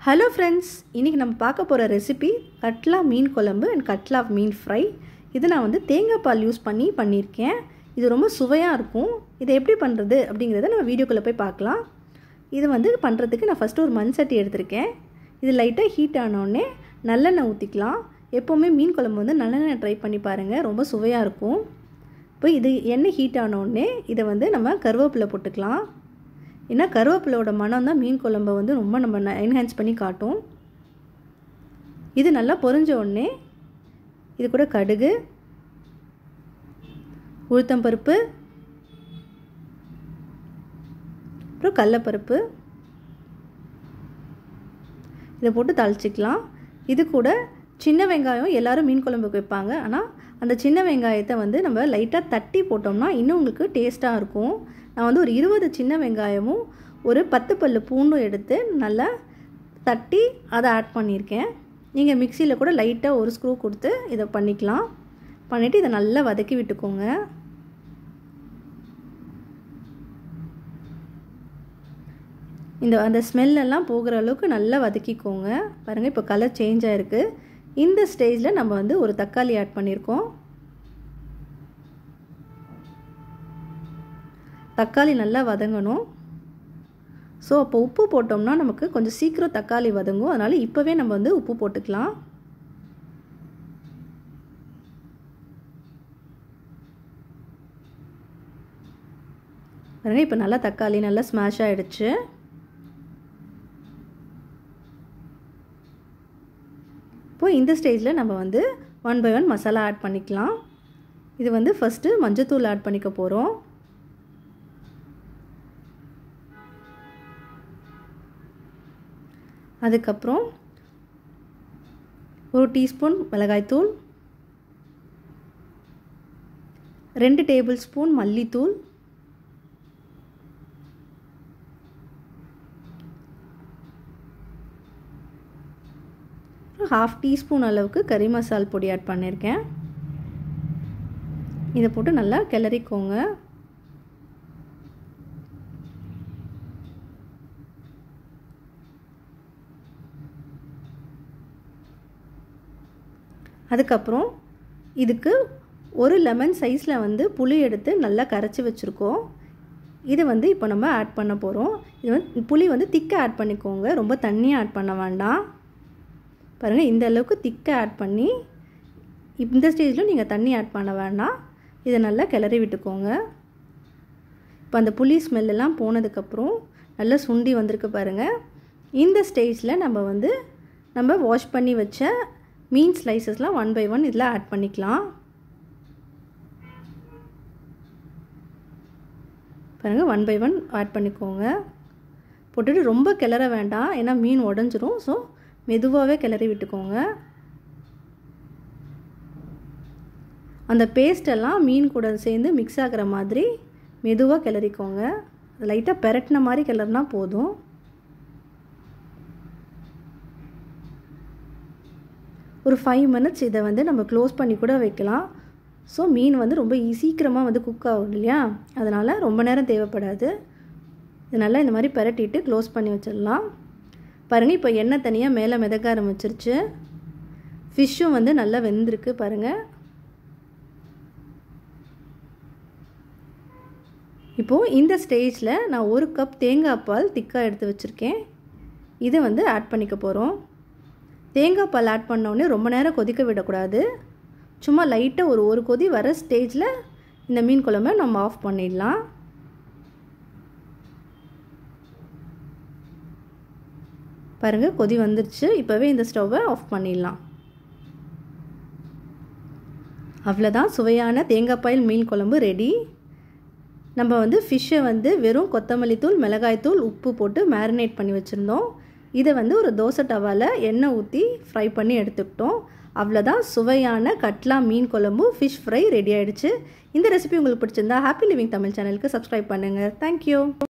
hello friends இன்றைக்கி நம்ம பார்க்க போகிற ரெசிபி கட்லா மீன் குழம்பு அண்ட் கட்லா மீன் ஃப்ரை இது நான் வந்து தேங்காய் பால் யூஸ் பண்ணி பண்ணியிருக்கேன் இது ரொம்ப சுவையாக இருக்கும் இதை எப்படி பண்ணுறது அப்படிங்கிறத நம்ம வீடியோக்குள்ளே போய் பார்க்கலாம் இது வந்து பண்ணுறதுக்கு நான் ஃபஸ்ட்டு ஒரு மண் சட்டி எடுத்திருக்கேன் இது லைட்டாக ஹீட் ஆனோடனே நல்லெண்ணெய் ஊற்றிக்கலாம் எப்போவுமே மீன் குழம்பு வந்து நல்லெண்ணெய் ட்ரை பண்ணி பாருங்கள் ரொம்ப சுவையாக இருக்கும் இப்போ இது எண்ணெய் ஹீட் ஆனோடனே இதை வந்து நம்ம கருவேப்பிலை போட்டுக்கலாம் ஏன்னா கருவேப்பிலோட மனம் தான் மீன் குழம்பை வந்து ரொம்ப நம்ம என்ஹான்ஸ் பண்ணி காட்டும் இது நல்லா பொரிஞ்ச உடனே இது கூட கடுகு உளுத்தம்பருப்பு அப்புறம் கடலப்பருப்பு இதை போட்டு தாளிச்சிக்கலாம் இது கூட சின்ன வெங்காயம் எல்லோரும் மீன் குழம்புக்கு வைப்பாங்க ஆனால் அந்த சின்ன வெங்காயத்தை வந்து நம்ம லைட்டாக தட்டி போட்டோம்னா இன்னும் உங்களுக்கு டேஸ்ட்டாக இருக்கும் நான் வந்து ஒரு இருபது சின்ன வெங்காயமும் ஒரு பத்து பல்லு பூண்டும் எடுத்து நல்லா தட்டி அதை ஆட் பண்ணியிருக்கேன் நீங்கள் மிக்சியில் கூட லைட்டாக ஒரு ஸ்க்ரூ கொடுத்து இதை பண்ணிக்கலாம் பண்ணிவிட்டு இதை நல்லா வதக்கி விட்டுக்கோங்க இந்த அந்த ஸ்மெல்லெல்லாம் போகிற அளவுக்கு நல்லா வதக்கிக்கோங்க பாருங்கள் இப்போ கலர் சேஞ்ச் ஆகிருக்கு இந்த ஸ்டேஜில் நம்ம வந்து ஒரு தக்காளி ஆட் பண்ணியிருக்கோம் தக்காளி நல்லா வதங்கணும் ஸோ அப்போ உப்பு போட்டோம்னா நமக்கு கொஞ்சம் சீக்கிரம் தக்காளி வதங்கும் அதனால் இப்போவே நம்ம வந்து உப்பு போட்டுக்கலாம் பாருங்கள் இப்போ நல்லா தக்காளி நல்லா ஸ்மாஷ் ஆகிடுச்சு இப்போது இந்த ஸ்டேஜில் நம்ம வந்து one by one masala add பண்ணிக்கலாம் இது வந்து ஃபஸ்ட்டு மஞ்சத்தூள் ஆட் பண்ணிக்க போகிறோம் அதுக்கப்புறம் ஒரு டீஸ்பூன் மிளகாய்த்தூள் ரெண்டு டேபிள் ஸ்பூன் மல்லித்தூள் ஹாஃப் டீஸ்பூன் அளவுக்கு கறி மசால் பொடி ஆட் பண்ணியிருக்கேன் இதை போட்டு நல்லா கிளறிக்கோங்க அதுக்கப்புறம் இதுக்கு ஒரு லெமன் சைஸில் வந்து புளி எடுத்து நல்லா கரைச்சி வச்சுருக்கோம் இதை வந்து இப்போ நம்ம ஆட் பண்ண போகிறோம் இது வந்து புளி வந்து திக்காக ஆட் பண்ணிக்கோங்க ரொம்ப தண்ணியாக ஆட் பண்ண வேண்டாம் பாருங்கள் இந்த அளவுக்கு திக்காக ஆட் பண்ணி இந்த ஸ்டேஜில் நீங்கள் தண்ணி ஆட் பண்ண வேண்டாம் இதை நல்லா கிளறி விட்டுக்கோங்க இப்போ அந்த புளி ஸ்மெல்லாம் போனதுக்கப்புறம் நல்லா சுண்டி வந்திருக்கு பாருங்கள் இந்த ஸ்டேஜில் நம்ம வந்து நம்ம வாஷ் பண்ணி வச்ச மீன் ஸ்லைசஸ்லாம் ஒன் பை ஒன் இதில் ஆட் பண்ணிக்கலாம் பாருங்கள் ஒன் பை ஒன் ஆட் பண்ணிக்கோங்க போட்டுட்டு ரொம்ப கிளற வேண்டாம் ஏன்னா மீன் உடஞ்சிரும் ஸோ மெதுவாகவே கிளறி விட்டுக்கோங்க அந்த பேஸ்டெல்லாம் மீன் கூட சேர்ந்து மிக்ஸ் ஆகிற மாதிரி மெதுவாக கிளறிக்கோங்க லைட்டாக பெரட்டின மாதிரி கிளறினா போதும் ஒரு ஃபைவ் மினிட்ஸ் இதை வந்து நம்ம க்ளோஸ் பண்ணி கூட வைக்கலாம் ஸோ மீன் வந்து ரொம்ப சீக்கிரமாக வந்து குக் ஆகும் இல்லையா அதனால் ரொம்ப நேரம் தேவைப்படாது இது நல்லா இந்த மாதிரி பெரட்டிட்டு க்ளோஸ் பண்ணி வச்சிடலாம் பாருங்கள் இப்போ எண்ணெய் தனியாக மேலே மிதக்க ஆரம்பிச்சிருச்சு ஃபிஷ்ஷும் வந்து நல்லா வெந்திருக்கு பாருங்கள் இப்போது இந்த ஸ்டேஜில் நான் ஒரு கப் தேங்காய் பால் திக்காக எடுத்து வச்சுருக்கேன் இதை வந்து ஆட் பண்ணிக்க போகிறோம் தேங்காய் பால் ஆட் பண்ணோடனே ரொம்ப நேரம் கொதிக்க விடக்கூடாது சும்மா லைட்டாக ஒரு ஒரு கொதி வர ஸ்டேஜில் இந்த மீன் குழம்பை நம்ம ஆஃப் பண்ணிடலாம் பாருங்கள் கொதி வந்துருச்சு இப்போவே இந்த ஸ்டவ்வை ஆஃப் பண்ணிடலாம் அவ்வளோதான் சுவையான தேங்காய் பாயில் மீன் குழம்பு ரெடி நம்ம வந்து ஃபிஷ்ஷை வந்து வெறும் கொத்தமல்லி தூள் மிளகாய் தூள் உப்பு போட்டு மேரினேட் பண்ணி வச்சுருந்தோம் இதை வந்து ஒரு தோசை டவாவில் எண்ணெய் ஊற்றி ஃப்ரை பண்ணி எடுத்துக்கிட்டோம் அவ்வளோதான் சுவையான கட்லா மீன் குழம்பு ஃபிஷ் ஃப்ரை ரெடி ஆகிடுச்சு இந்த ரெசிபி உங்களுக்கு பிடிச்சிருந்தா ஹாப்பி லிவிங் தமிழ் சேனலுக்கு சப்ஸ்கிரைப் பண்ணுங்கள் தேங்க்யூ